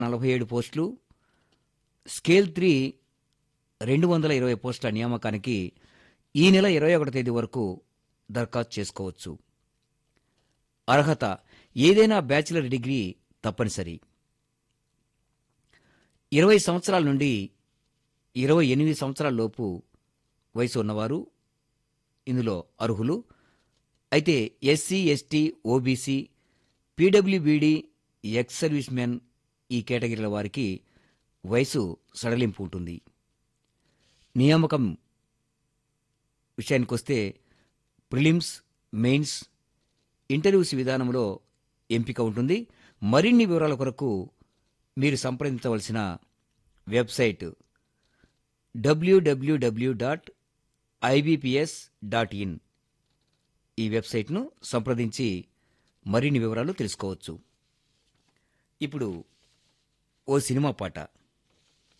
నలభై ఏడు పోస్టులు స్కేల్ త్రీ రెండు వందల ఇరవై పోస్టుల నియామకానికి ఈ నెల ఇరవై ఒకటో తేదీ వరకు దరఖాస్తు చేసుకోవచ్చు అర్హత ఏదైనా బ్యాచిలర్ డిగ్రీ తప్పనిసరి ఇరవై సంవత్సరాల నుండి ఇరవై ఎనిమిది సంవత్సరాల లోపు వయసు ఉన్నవారు ఇందులో అర్హులు అయితే SC ST OBC PWBD ex servicemen ఈ కేటగిరీల వారికి వయసు సడలింపు ఉంటుంది నియామకం విషయానికొస్తే ప్రిలిమ్స్ మెయిన్స్ ఇంటర్వ్యూస్ విధానంలో ఎంపిక ఉంటుంది మరిన్ని వివరాల కొరకు మీరు సంప్రదించవలసిన website WWW dot IBPS dot in ఈ వెబ్సైట్ను సంప్రదించి మరిన్ని వివరాలు తెలుసుకోవచ్చు ఇప్పుడు ఓ సినిమా పాట